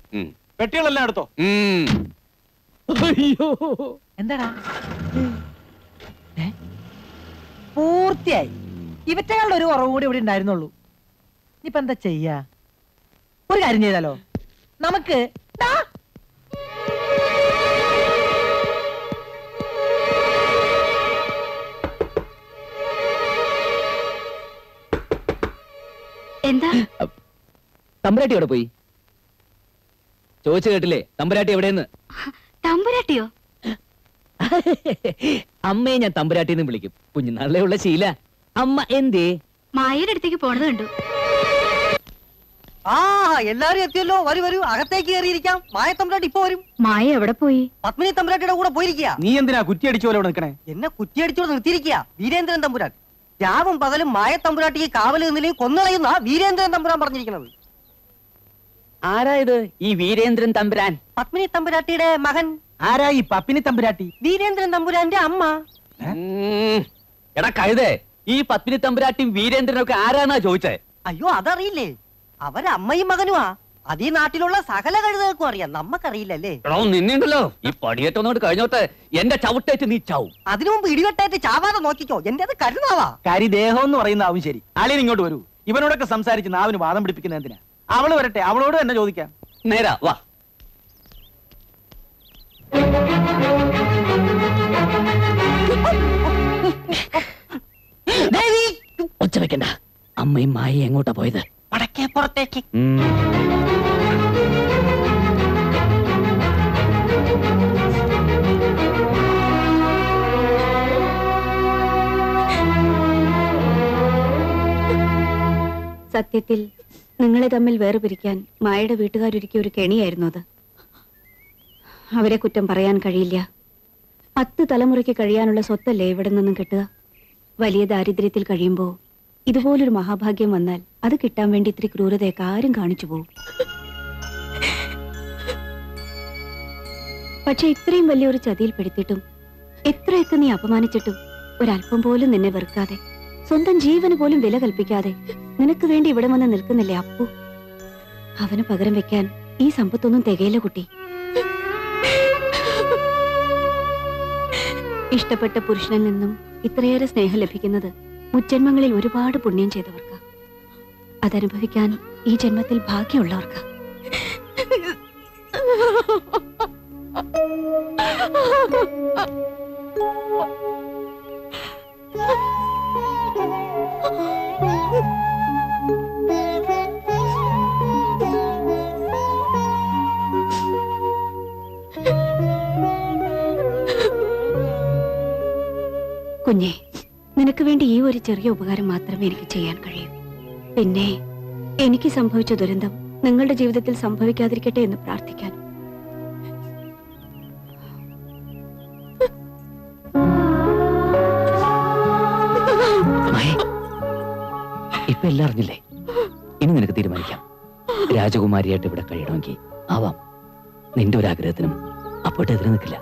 ഉം. പെട്ടികളെല്ലാം എടുത്തോ ഉം. അയ്യോ എന്താടാ ഏ? പൂർത്തിയായി ഇവറ്റകളുടെ ഒരു കുറവ് കൂടി ഇവിടെ ഉണ്ടായിരുന്നുള്ളൂ ഇനിയിപ്പൊ എന്താ ചെയ്യാ ഒരു കാര്യം ചെയ്താലോ നമുക്ക് ദാ. എന്താ തമ്പുരാട്ടി എവിടെ പോയി ചോദിച്ചു കേട്ടില്ലേ തമ്പുരാട്ടി എവിടെയെന്ന് തമ്പുരാട്ടിയോ അമ്മയെ ഞാൻ തമ്പുരാട്ടി എന്ന് വിളിക്കും കുഞ്ഞുനാളിലെ ഉള്ള ശീല അമ്മ എന്തേ മായയുടെ അടുത്തേക്ക് പോണത് കണ്ടു ആ എല്ലാരും എത്തിയല്ലോ വരൂ വരൂ അകത്തേക്ക് കയറിയിരിക്കാം മായ തമ്പുരാട്ടി ഇപ്പൊ വരും മായ എവിടെ പോയി പത്മിനി തമ്പുരാട്ടിയുടെ കൂടെ പോയിരിക്കുക നീ എന്തിനാ കുറ്റി അടിച്ചു പോലെ ഇവിടെ നിൽക്കണേ എന്നെ കുറ്റിയടിച്ചോട് നിർത്തിയിരിക്കുക വീരേന്ദ്രൻ തമ്പുരാൻ രാവും പകലും മായ തമ്പുരാട്ടിക്ക് കാവൽ നിന്നില്ലെങ്കിൽ കൊന്നളയുന്ന വീരേന്ദ്രൻ തമ്പുരാൻ പറഞ്ഞിരിക്കുന്നത് ആരാ ഇത് ഈ വീരേന്ദ്രൻ തമ്പുരാൻ പത്മിനി തമ്പുരാട്ടിയുടെ മകൻ ആരാ ഈ പപ്പിനി തമ്പുരാട്ടി വീരേന്ദ്രൻ തമ്പുരാന്റെ അമ്മ ഉം. എടാ കഴുതേ ഈ പത്മിനി തമ്പുരാട്ടിയും വീരേന്ദ്രനൊക്കെ ആരാന്നാ ചോദിച്ചേ അയ്യോ അതറിയില്ലേ അവരമ്മയും മകനുമാ അത് ഈ നാട്ടിലുള്ള സകല കഴുതകൾക്കും അറിയാം നമ്മക്കറിയില്ലല്ലേ എടോ നിന്നുണ്ടല്ലോ ഈ പടിയേറ്റൊന്നോട് കഴിഞ്ഞോട്ട് എന്റെ ചവിട്ടേറ്റ് നീ ചാവും അതിനു മുമ്പ് ഇടിവെട്ടായിട്ട് ചാവാതെ നോക്കിക്കോ എന്റെ അത് കരുതാവാ കാരി ദേഹം എന്ന് പറയുന്ന ആവും ശരി ആളിന് ഇങ്ങോട്ട് വരൂ ഇവനോടൊക്കെ സംസാരിച്ച് നാവിന് വാദം പിടിപ്പിക്കുന്ന എന്തിനാ അവള് വരട്ടെ അവളോട് തന്നെ ചോദിക്കാം നേരാ വാ ഒച്ച വെക്കണ്ട അമ്മയും മായയും എങ്ങോട്ടാ പോയത് വടക്കേ പുറത്തേക്ക് ഉം. സത്യത്തിൽ നിങ്ങളെ തമ്മിൽ വേർപിരിക്കാൻ മായയുടെ വീട്ടുകാരൊരുക്കിയ ഒരു കെണിയായിരുന്നു അത് അവരെ കുറ്റം പറയാൻ കഴിയില്ല പത്ത് തലമുറയ്ക്ക് കഴിയാനുള്ള സ്വത്തല്ലേ ഇവിടെ നിന്നും കിട്ടുക വലിയ ദാരിദ്ര്യത്തിൽ കഴിയുമ്പോൾ ഇതുപോലൊരു മഹാഭാഗ്യം വന്നാൽ അത് കിട്ടാൻ വേണ്ടി ഇത്തിരി ക്രൂരതയൊക്കെ ആരും കാണിച്ചു പോകും പക്ഷെ ഇത്രയും വലിയൊരു ചതിയിൽപ്പെടുത്തിയിട്ടും എത്രയൊക്കെ നീ അപമാനിച്ചിട്ടും ഒരല്പം പോലും നിന്നെ വെറുക്കാതെ സ്വന്തം ജീവന് പോലും വില കൽപ്പിക്കാതെ നിനക്ക് വേണ്ടി ഇവിടെ വന്ന് നിൽക്കുന്നില്ലേ അപ്പു അവന് പകരം വെക്കാൻ ഈ സമ്പത്തൊന്നും തികയില്ല കുട്ടി ഇഷ്ടപ്പെട്ട പുരുഷനിൽ നിന്നും ഇത്രയേറെ സ്നേഹം ലഭിക്കുന്നത് മുജ്ജന്മങ്ങളിൽ ഒരുപാട് പുണ്യം ചെയ്തവർക്ക് അതനുഭവിക്കാൻ ഈ ജന്മത്തിൽ ഭാഗ്യമുള്ളവർക്ക് കുഞ്ഞെ നിനക്ക് വേണ്ടി ഈ ഒരു ചെറിയ ഉപകാരം മാത്രമേ എനിക്ക് ചെയ്യാൻ കഴിയൂ പിന്നെ എനിക്ക് സംഭവിച്ച ദുരന്തം നിങ്ങളുടെ ജീവിതത്തിൽ സംഭവിക്കാതിരിക്കട്ടെ എന്ന് പ്രാർത്ഥിക്കാൻ മായ, ഇപ്പൊ എല്ലാം അറിഞ്ഞില്ലേ ഇനി നിനക്ക് തീരുമാനിക്കാം രാജകുമാരിയായിട്ട് ഇവിടെ കഴിയണമെങ്കിൽ ആവാം നിന്റെ ഒരു ആഗ്രഹത്തിനും അപ്പോട്ട് എതിരെ നിൽക്കില്ല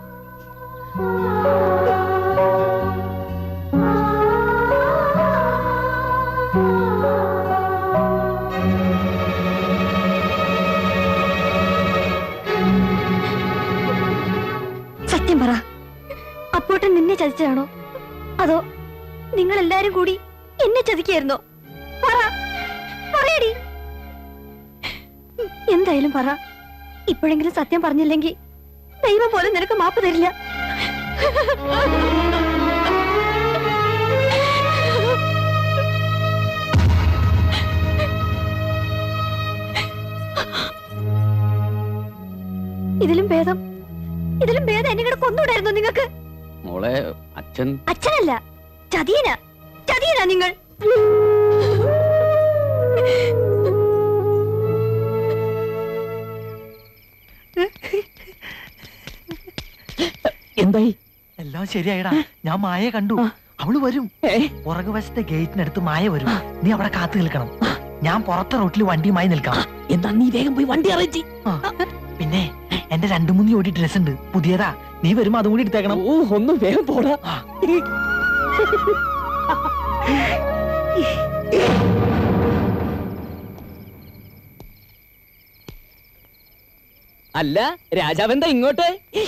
സത്യം പറ അപ്പോട്ടൻ നിന്നെ ചതിച്ചതാണോ അതോ നിങ്ങൾ എല്ലാരും കൂടി എന്നെ ചതിക്കായിരുന്നോ പറ പറയടി എന്തായാലും പറ ഇപ്പോഴെങ്കിലും സത്യം പറഞ്ഞില്ലെങ്കിൽ ദൈവം പോലും നിനക്ക് മാപ്പ് തരില്ല ഇതിലും ഭേദം ഇതിലും ഭേദം എന്നെ കൂടെ കൊന്നൂടായിരുന്നു നിങ്ങൾക്ക് മോളെ അച്ഛൻ അച്ഛനല്ല ചതിയന ചതിയനാ നിങ്ങൾ എന്തായി എല്ലാം ശരിയായിടാ ഞാൻ മായ കണ്ടു അവള് വരും പുറകുവശത്തെ ഗേറ്റിനടുത്ത് മായ വരും നീ അവിടെ കാത്തു നിൽക്കണം ഞാൻ പുറത്തെ റോട്ടിൽ വണ്ടിയുമായി നിൽക്കാം എന്താ നീ വേഗം പോയി വണ്ടി അറിയിച്ചി ആ, പിന്നെ എന്റെ രണ്ടു മൂന്ന് ജോഡി ഡ്രസ് ഉണ്ട് പുതിയതാ നീ വരുമ്പോ അതും കൂടി എടുത്തേക്കണം ഓ ഒന്ന് വേഗം പോടാ ആ. അല്ല രാജാവെന്താ ഇങ്ങോട്ട്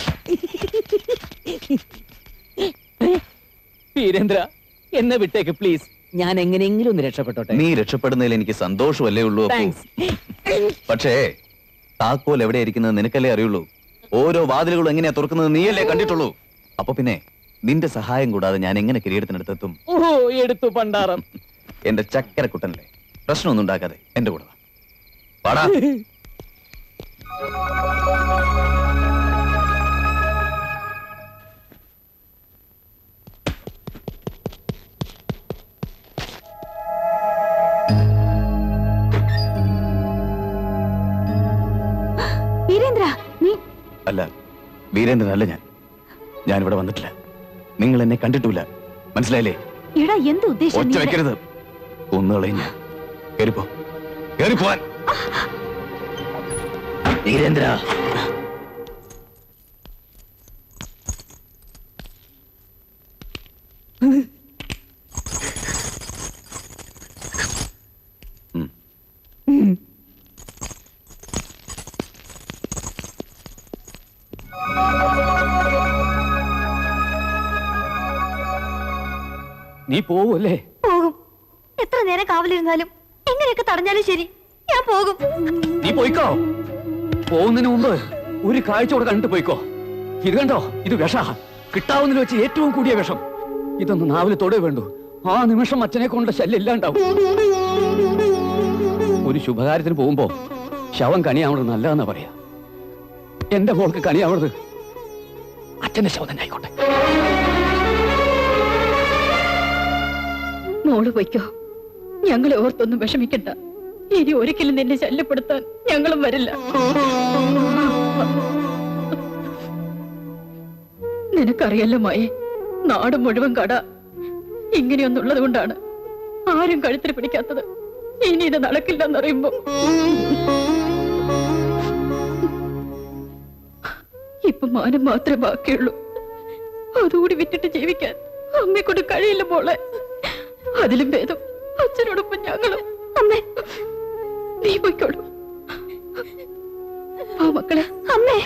വീരേന്ദ്ര എന്നെ വിട്ടേക്ക് പ്ലീസ് ഞാൻ എങ്ങനെയെങ്കിലും ഒന്ന് രക്ഷപ്പെട്ടോട്ടെ നീ രക്ഷപ്പെടുന്നതിൽ എനിക്ക് സന്തോഷമല്ലേ ഉള്ളൂ അപ്പു. താങ്ക്സ് പക്ഷേ താക്കോൽ എവിടെ ഇരിക്കുന്നത് നിനക്കല്ലേ അറിയുള്ളൂ ഓരോ വാതിലുകളും എങ്ങനെയാ തുറക്കുന്നത് നീയല്ലേ കണ്ടിട്ടുള്ളൂ അപ്പൊ പിന്നെ നിന്റെ സഹായം കൂടാതെ ഞാൻ എങ്ങനെ കിരീടത്തിനടുത്തെത്തും ഓ എടുത്തു പണ്ടാറം എന്റെ ചക്കര കുട്ടനല്ലേ പ്രശ്നമൊന്നും ഉണ്ടാക്കാതെ എന്റെ കൂടെ വാ. വാടാ വീരേന്ദ്ര നീ അല്ല വീരേന്ദ്രനല്ല ഞാൻ ഞാൻ ഇവിടെ വന്നിട്ടില്ല നിങ്ങൾ എന്നെ കണ്ടിട്ടില്ല മനസ്സിലായില്ലേ എടാ എന്ത് ഉദ്ദേശം ഒച്ച നീ ഇവിടെ- വെക്കരുത് ഒന്നുകളയും ഞാൻ കേറിപ്പോ കേറിപ്പോവാൻ വീരേന്ദ്ര ഉം. നീ പോവല്ലേ പോകും എത്ര നേരം കാവലിരുന്നാലും എങ്ങനെയൊക്കെ തടഞ്ഞാലും ശരി ഞാൻ പോകും നീ പോയിക്കോ പോകുന്നതിന് മുമ്പ് ഒരു കാഴ്ച കൂടെ കണ്ടിട്ട് പോയിക്കോ ഇത് കണ്ടോ ഇത് വിഷ കിട്ടാവുന്നതിൽ വെച്ച് ഏറ്റവും കൂടിയ വിഷം ഇതൊന്ന് നാവില് തൊടേ വേണ്ടു ആ നിമിഷം അച്ഛനെ കൊണ്ട് ശല്യം ഇല്ലാണ്ടാവും ഒരു ശുഭകാര്യത്തിന് പോകുമ്പോ ശവം കണിയാവണത് നല്ലതെന്നാ പറയാ എന്റെ മോൾക്ക് കണിയാവണത് അച്ഛന്റെ ശവം തന്നെ ആയിക്കോട്ടെ മോള് പൊയ്ക്കോ ഞങ്ങളെ ഓർത്തൊന്നും വിഷമിക്കണ്ട ഇനി ഒരിക്കലും നിന്നെ ശല്യപ്പെടുത്താൻ ഞങ്ങളും വരില്ല നിനക്കറിയല്ലോ മായെ നാട് മുഴുവൻ കട ഇങ്ങനെയൊന്നുള്ളത് കൊണ്ടാണ് ആരും കഴുത്തിൽ പിടിക്കാത്തത് ഇനി ഇത് നടക്കില്ലെന്നറിയുമ്പോ ഇപ്പൊ മാനം മാത്രമേ ബാക്കിയുള്ളൂ അതുകൂടി വിറ്റിട്ട് ജീവിക്കാൻ അമ്മയെ കൊണ്ട് കഴിയില്ല മോളെ അതിലും ഭേദം അച്ഛനോടൊപ്പം ഞങ്ങളും അമ്മേ നീ പോയിക്കോളൂ ആ മക്കളെ അമ്മേ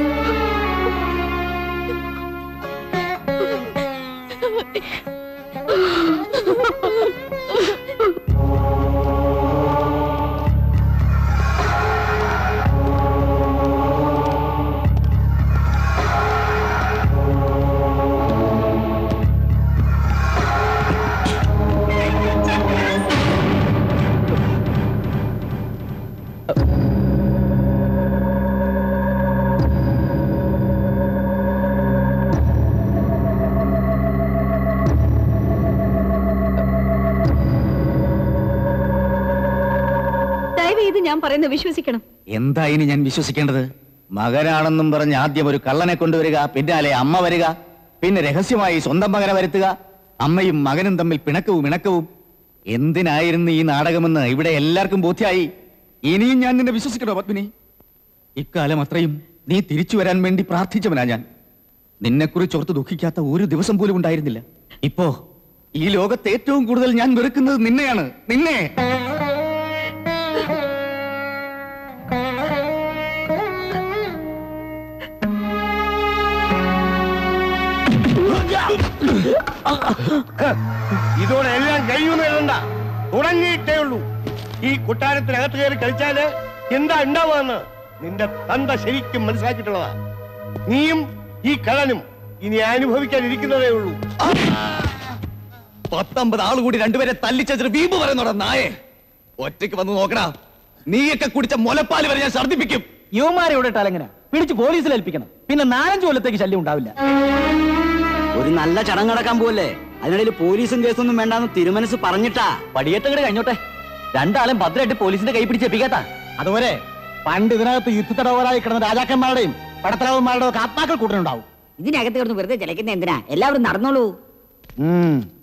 ദയവ് ചെയ്ത് ഞാൻ പറയുന്നത് വിശ്വസിക്കണം എന്താ ഇനി ഞാൻ വിശ്വസിക്കേണ്ടത് മകനാണെന്നും പറഞ്ഞ് ആദ്യം ഒരു കള്ളനെ കൊണ്ടുവരിക പിന്നാലെ അമ്മ വരിക പിന്നെ രഹസ്യമായി സ്വന്തം മകനെ വരുത്തുക അമ്മയും മകനും തമ്മിൽ പിണക്കവും ഇണക്കവും എന്തിനായിരുന്നു ഈ നാടകമെന്ന് ഇവിടെ എല്ലാവർക്കും ബോധ്യായി ഇനിയും ഞാൻ നിന്നെ വിശ്വസിക്കണോ പത്മിനി ഇക്കാലം അത്രയും നീ തിരിച്ചു വരാൻ വേണ്ടി പ്രാർത്ഥിച്ചവനാ ഞാൻ നിന്നെക്കുറിച്ച് ഓർത്ത് ദുഃഖിക്കാത്ത ഒരു ദിവസം പോലും ഉണ്ടായിരുന്നില്ല ഇപ്പോ ഈ ലോകത്ത് ഏറ്റവും കൂടുതൽ ഞാൻ വെറുക്കുന്നത് നിന്നെയാണ് നിന്നെ ഇതോടെ എല്ലാം കഴിയുമെന്ന് എഴുതണ്ട തുടങ്ങിയിട്ടേ ഉള്ളൂ ഈ കൊട്ടാരത്തിനകത്ത് കയറി കളിച്ചാല് എന്താ ഉണ്ടാവുകയെന്ന് നിന്റെ തന്ത ശരിക്കും മനസ്സിലാക്കിയിട്ടുള്ളതാ നീയും ഈ കള്ളനും ഇനി അനുഭവിക്കാനിരിക്കുന്നതേ ഉള്ളൂ പത്തൊമ്പത് ആൾ കൂടി രണ്ടുപേരെ തല്ലിച്ചു വീമ്പ് പറയുന്നോടാ നായെ ഒറ്റയ്ക്ക് വന്ന് നോക്കടാ നീയൊക്കെ കുടിച്ച മുലപ്പാല് വരെ ഞാൻ ഛർദിപ്പിക്കും യുവമാരെ ഇവിടെ ഇട്ടാൽ എങ്ങനെ പിടിച്ച് പോലീസിൽ ഏൽപ്പിക്കണം പിന്നെ നാലഞ്ച് കൊല്ലത്തേക്ക് ശല്യം ഉണ്ടാവില്ല ഒരു നല്ല ചടങ്ങ് നടക്കാൻ പോവല്ലേ അതിനിടയിൽ പോലീസും കേസൊന്നും വേണ്ടാന്ന് തിരുമനസ് പറഞ്ഞിട്ടാ പടിയേറ്റങ്ങട് കഴിഞ്ഞോട്ടെ രണ്ടാളും ഭദ്രമായിട്ട് പോലീസിന്റെ കൈ പിടിച്ചേപ്പിക്കാത്ത അതുപോലെ പണ്ട് ഇതിനകത്ത് യുദ്ധത്തടവരായി കിടന്ന രാജാക്കന്മാരുടെയും പടത്തലവന്മാരുടെയും ഒക്കെ ആത്മാക്കൾ കൂട്ടനുണ്ടാവും ഇതിനകത്ത് കിടന്ന് വെറുതെ ചിലക്കുന്ന എന്തിനാ എല്ലാവരും നടന്നോളൂ ഉം